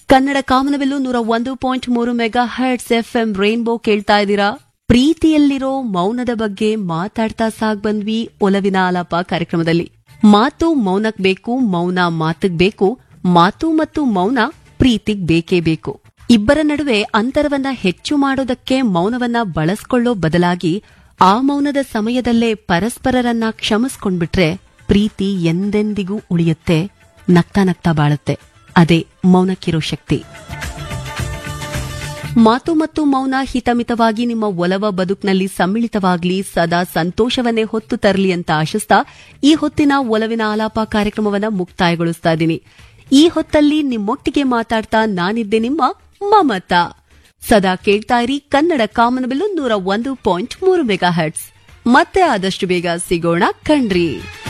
ಕನ್ನಡ ಕಾಮನವೆಲ್ಲು ನೂರ ಒಂದು ಪಾಯಿಂಟ್ ಮೂರು ಮೆಗಾ ಹರ್ಟ್ಸ್ ಎಫ್ಎಂ ರೈನ್ಬೋ ಕೇಳ್ತಾ ಇದ್ದೀರಾ ಪ್ರೀತಿಯಲ್ಲಿರೋ ಮೌನದ ಬಗ್ಗೆ ಮಾತಾಡ್ತಾ ಸಾಗ್ ಬಂದ್ವಿ ಒಲವಿನ ಆಲಾಪ ಕಾರ್ಯಕ್ರಮದಲ್ಲಿ ಮಾತು ಮೌನಕ್ ಬೇಕು ಮೌನ ಮಾತಕ್ ಬೇಕು ಮಾತು ಮತ್ತು ಮೌನ ಪ್ರೀತಿಗ್ ಬೇಕೇ ಬೇಕು ಇಬ್ಬರ ನಡುವೆ ಅಂತರವನ್ನ ಹೆಚ್ಚು ಮಾಡೋದಕ್ಕೆ ಮೌನವನ್ನ ಬಳಸ್ಕೊಳ್ಳೋ ಬದಲಾಗಿ ಆ ಮೌನದ ಸಮಯದಲ್ಲೇ ಪರಸ್ಪರರನ್ನ ಕ್ಷಮಿಸ್ಕೊಂಡ್ಬಿಟ್ರೆ ಪ್ರೀತಿ ಎಂದೆಂದಿಗೂ ಉಳಿಯುತ್ತೆ ನಗ್ತಾ ನಗ್ತಾ ಬಾಳುತ್ತೆ ಅದೇ ಮೌನಕ್ಕಿರೋ ಶಕ್ತಿ ಮಾತು ಮತ್ತು ಮೌನ ಹಿತಮಿತವಾಗಿ ನಿಮ್ಮ ಒಲವ ಬದುಕಿನಲ್ಲಿ ಸಮ್ಮಿಳಿತವಾಗ್ಲಿ ಸದಾ ಸಂತೋಷವನ್ನೇ ಹೊತ್ತು ತರಲಿ ಅಂತ ಆಶಿಸ್ತಾ ಈ ಹೊತ್ತಿನ ಒಲವಿನ ಆಲಾಪ ಕಾರ್ಯಕ್ರಮವನ್ನ ಮುಕ್ತಾಯಗೊಳಿಸ್ತಾ ಇದ್ದೀನಿ ಈ ಹೊತ್ತಲ್ಲಿ ನಿಮ್ಮೊಟ್ಟಿಗೆ ಮಾತಾಡ್ತಾ ನಾನಿದ್ದೆ ನಿಮ್ಮ ಮಮತಾ ಸದಾ ಕೇಳ್ತಾ ಇರಿ ಕನ್ನಡ ಕಾಮನಬಿಲ್ಲು ನೂರ ಒಂದು ಪಾಯಿಂಟ್ ಮೂರು ಮೆಗಾ ಹರ್ಟ್ಸ್ ಮತ್ತೆ ಆದಷ್ಟು ಬೇಗ ಸಿಗೋಣ ಕಣ್ರಿ